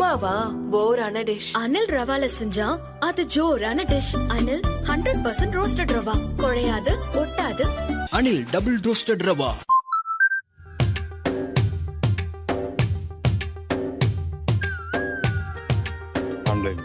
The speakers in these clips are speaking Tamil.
உப்மாவா போரான டிஷ் அனில் ரவால செஞ்சா அது ஜோரான dish Anil hundred percent roasted rava குழையாது ஒட்டாது Anil double roasted rava online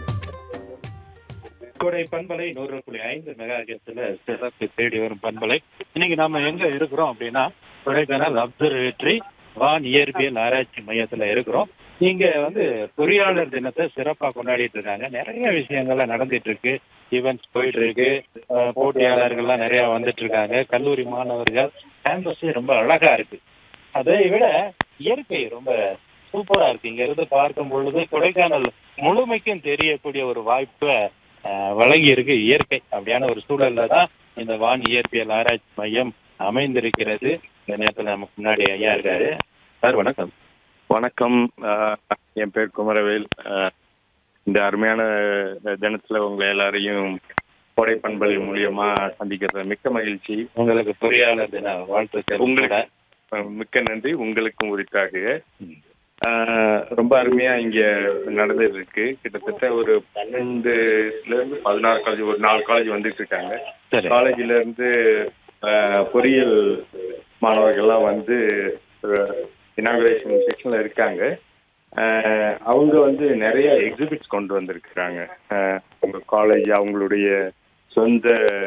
Kodai பண்பலை நூறு புள்ளி ஐந்து மெகா ஹெர்ட்ஸ்ல சிறப்பு தேடி வரும் பண்பலை இன்னைக்கு நாம எங்க இருக்கிறோம் அப்படின்னா கொடைக்கானல் அப்சர்வேட்டரி வான் இயற்பியல் ஆராய்ச்சி மையத்துல இருக்கிறோம் இங்க வந்து பொறியாளர் தினத்தை சிறப்பா கொண்டாடிட்டு இருக்காங்க நிறைய விஷயங்கள்லாம் நடந்துட்டு இருக்கு ஈவெண்ட்ஸ் போயிட்டு இருக்கு அஹ் போட்டியாளர்கள்லாம் நிறைய வந்துட்டு இருக்காங்க கல்லூரி மாணவர்கள் கேம்பஸ் ரொம்ப அழகா இருக்கு அதை விட இயற்கை ரொம்ப சூப்பரா இருக்கு இங்க இருந்து பார்க்கும் பொழுது கொடைக்கானல் முழுமைக்கும் தெரியக்கூடிய ஒரு வாய்ப்பை அஹ், வழங்கி இருக்கு இயற்கை அப்படியான ஒரு சூழல்ல தான் இந்த வான் இயற்பியல் ஆராய்ச்சி மையம் அமைந்திருக்கிறது இந்த நேரத்துல நமக்கு முன்னாடி ஐயா இருக்காரு சார் வணக்கம் வணக்கம் ஆஹ், என் பேர் குமரவேல் ஆஹ், இந்த அருமையான தினத்துல உங்க எல்லாரையும் கோடை பண்பலை மூலியமா சந்திக்கிறது மிக்க மகிழ்ச்சி உங்களுக்கு பொறியாளர் தின வாழ்த்துக்கள் உங்களுக்கு ஆஹ், மிக்க நன்றி உங்களுக்கும் உரித்தாக ஆஹ், ரொம்ப அருமையா இங்க நடந்துட்டு இருக்கு கிட்டத்தட்ட ஒரு பன்னெண்டுல இருந்து பதினாறு காலேஜ் ஒரு நாலு காலேஜ் வந்துட்டு இருக்காங்க சரி காலேஜ்ல இருந்து ஆஹ், பொறியியல் மாணவர்கள்லாம் வந்து இனாகுரேஷன் செக்ஷன்ல இருக்காங்க ஆஹ், அவங்க வந்து நிறைய எக்ஸிபிட்ஸ் கொண்டு வந்திருக்கிறாங்க ஆஹ், அவங்க காலேஜ் அவங்களுடைய சொந்த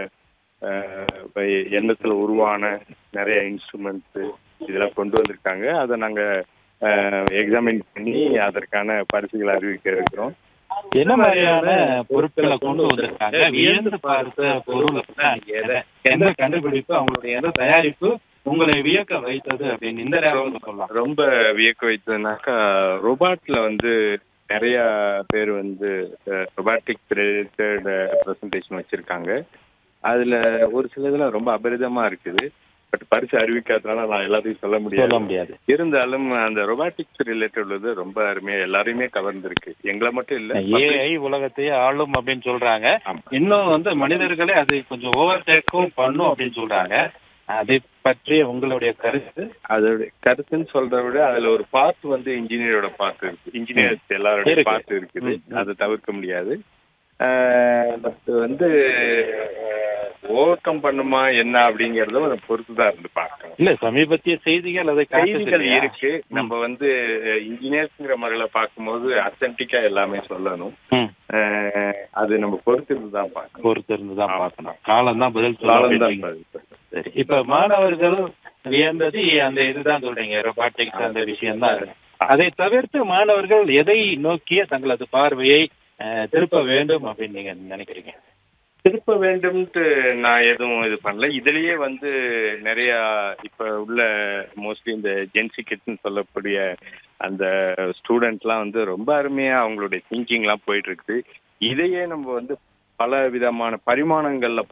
ஆஹ், எண்ணத்துல உருவான நிறைய இன்ஸ்ட்ருமெண்ட்ஸ் இதெல்லாம் கொண்டு வந்திருக்காங்க அதை நாங்க எக்ஸாமின் பண்ணி அதற்கான பரிசுகளை அறிவிக்க இருக்கிறோம் என்ன மாதிரியான பொருட்களை கொண்டு வந்திருக்காங்க வியந்து பார்த்த பொருள் அப்படின்னா எதை எந்த கண்டுபிடிப்பு அவங்களுடைய எந்த தயாரிப்பு உங்களை வியக்க வைத்தது அப்படின்னு இந்த நேரம் சொல்லலாம் ரொம்ப வியக்க வைத்ததுனாக்கா ரொபாட்ல வந்து நிறைய பேர் வந்து ரொபாட்டிக் ரிலேட்டட் ப்ரெசன்டேஷன் வச்சிருக்காங்க அதுல ஒரு சில இதெல்லாம் ரொம்ப அபரிதமா இருக்குது பட் பரிசு அறிவிக்காதனால நான் எல்லாத்தையும் சொல்ல சொல்ல முடியாது முடியாது இருந்தாலும் அந்த ரொபாட்டிக்ஸ் ரிலேட்டட் உள்ளது ரொம்ப அருமையா எல்லாரையுமே கவர்ந்திருக்கு எங்களை மட்டும் இல்ல ஏஐ உலகத்தையே ஆளும் அப்படின்னு சொல்றாங்க ஆமா. இன்னும் வந்து மனிதர்களே அது கொஞ்சம் ஓவர் டேக்கும் பண்ணும் அப்படின்னு சொல்றாங்க அதை பற்றி உங்களுடைய கருத்து அதோட கருத்துன்னு சொல்றதை விட அதுல ஒரு பார்ட் வந்து இன்ஜினியரோட பார்ட் இருக்கு இன்ஜினியர்ஸ் எல்லாரோட இருக்கு. பார்ட் இருக்குது ம், ம். அதை தவிர்க்க முடியாது பட் வந்து ஓவர் கம் பண்ணுமா என்ன அப்படிங்கறத அதை பொறுத்து தான் இருந்து பார்க்கணும் இல்ல சமீபத்திய செய்திகள் அதை காட்டுது செய்திகள் இல்லையா? இருக்கு நம்ம வந்து இன்ஜினியர்ஸ்ங்கிற முறையில பார்க்கும்போது அத்தன்டிக்கா எல்லாமே சொல்லணும் ம். அஹ், அது நம்ம பொறுத்து தான் பார்க்கணும் பொறுத்து இருந்துதான் ஆமா. பார்க்கணும் காலம் தான் பதில் காலம் சொல்லும் தான் பதில். சரி இப்ப மாணவர்கள் வியந்தது அந்த இதுதான் சொல்றீங்க ரொபாட்டிக்ஸ் அந்த விஷயம் தான் அதை தவிர்த்து மாணவர்கள் எதை நோக்கிய தங்களது பார்வையை அஹ், திருப்ப வேண்டும் அப்படின்னு நீங்க நினைக்கிறீங்க திருப்ப வேண்டும்ட்டு நான் எதுவும் இது பண்ணல இதுலயே வந்து நிறைய இப்ப உள்ள மோஸ்ட்லி இந்த ஜென்சி கிட்ஸ்னு சொல்லக்கூடிய அந்த ஸ்டூடெண்ட்லாம் வந்து ரொம்ப அருமையா அவங்களுடைய திங்கிங்லாம் போயிட்டு இருக்குது இதையே நம்ம வந்து பல விதமான பரிமாணங்கள்ல